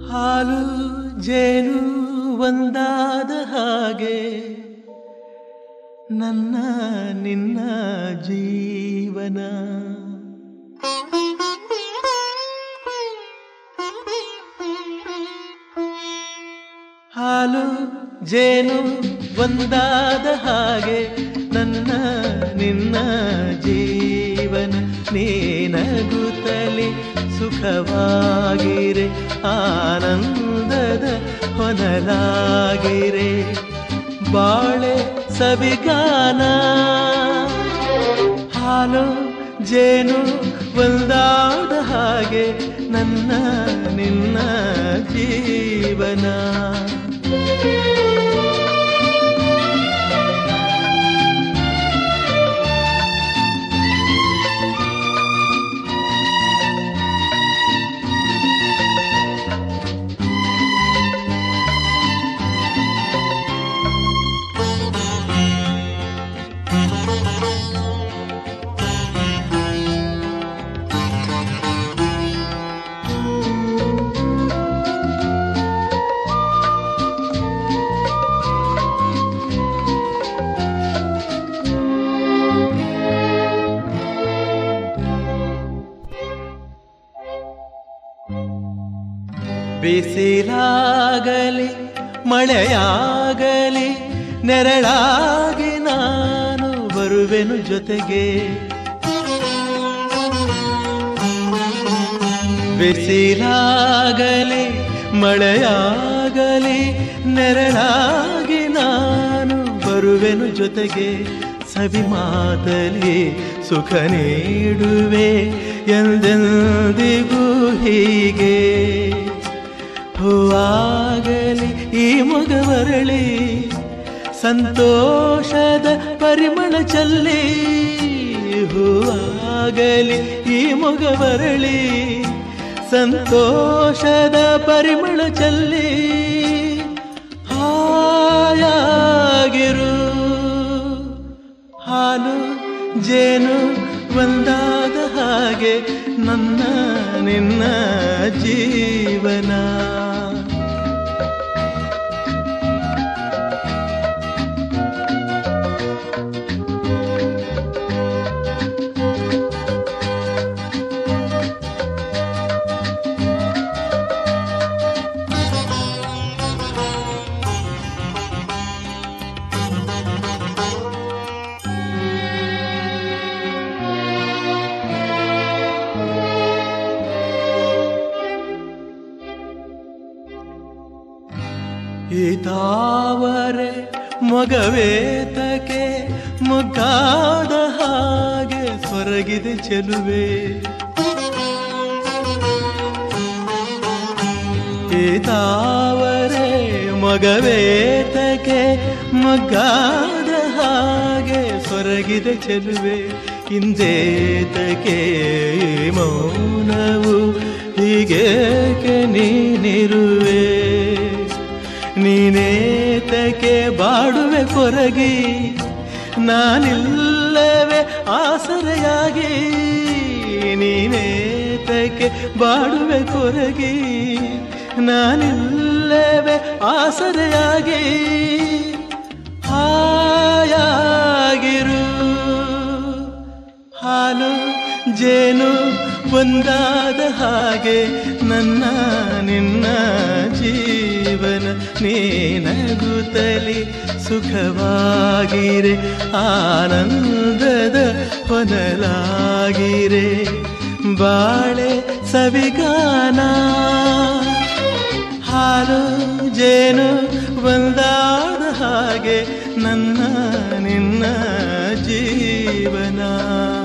ಹಾಲು ಜೇನು ಒಂದಾದ ಹಾಗೆ ನನ್ನ ನಿನ್ನ ಜೀವನ ಹಾಲು ಜೇನು ಒಂದಾದ ಹಾಗೆ ನನ್ನ ನಿನ್ನ ಜೀವನ ನೀನಗುತ್ತಲಿ ಸುಖವಾಗಿರೆ ಆನಂದದ ಹೊನಲಾಗಿರೆ ಬಾಳೆ ಸವಿಗಾನ ಹಾಲು ಜೇನು ಒಂದಾದ ಹಾಗೆ ನನ್ನ ನಿನ್ನ ಜೀವನ ಬಿಸಿಲಾಗಲಿ ಮಳೆಯಾಗಲಿ ನೆರಳಾಗಿ ನಾನು ಬರುವೆನು ಜೊತೆಗೆ ಬಿಸಿಲಾಗಲಿ ಮಳೆಯಾಗಲಿ ನೆರಳಾಗಿ ನಾನು ಬರುವೆನು ಜೊತೆಗೆ ಸವಿ ಮಾತಲಿ ಸುಖ ನೀಡುವೆ ಎಂದೆಂದಿಗೂ ಹೀಗೆ ಹೂವಾಗಲಿ ಈ ಮಗವರಳಿ ಸಂತೋಷದ ಪರಿಮಳ ಚಲ್ಲಿ ಹೂವಾಗಲಿ ಈ ಮಗವರಳಿ ಸಂತೋಷದ ಪರಿಮಳ ಚಲ್ಲಿ ಹಾಯಾಗಿರು ಹಾಲು ಜೇನು ಒಂದಾದ ಹಾಗೆ ನನ್ನ ನಿನ್ನ ಜೀವನ ಈ ತಾವರೆ ಮೊಗವೇತಕ್ಕೆ ಮೊಗ್ಗಾದ ಹಾಗೆ ಸೊರಗಿದೆ ಚೆಲುವೆ ಈ ತಾವರೆ ಮೊಗವೇತಕ್ಕೆ ಮೊಗ್ಗಾದ ಹಾಗೆ ಸೊರಗಿದೆ ಚೆಲುವೆ ಇಂದೇತಕ್ಕೆ ಈ ಮೌನವು ಹೀಗೇಕೆ ನೀನಿರುವೆ ನೀನೇತಕ್ಕೆ ಬಾಡುವೆ ಕೊರಗಿ ನಾನಿಲ್ಲವೇ ಆಸರೆಯಾಗಿ ನೀನೇತಕ್ಕೆ ಬಾಡುವೆ ಕೊರಗಿ ನಾನಿಲ್ಲವೇ ಆಸರೆಯಾಗಿ ಹಾಯಾಗಿರು ಹಾಲು ಜೇನು ಒಂದಾದ ಹಾಗೆ ನನ್ನ ನಿನ್ನ ಜೀವನ ನೀನಗುತ್ತಲಿ ಸುಖವಾಗಿರೆ ಆನಂದದ ಹೊನಲಾಗಿರೆ ಬಾಳೆ ಸವಿಗಾನ ಹಾಲು ಜೇನು ಒಂದಾದ ಹಾಗೆ ನನ್ನ ನಿನ್ನ ಜೀವನ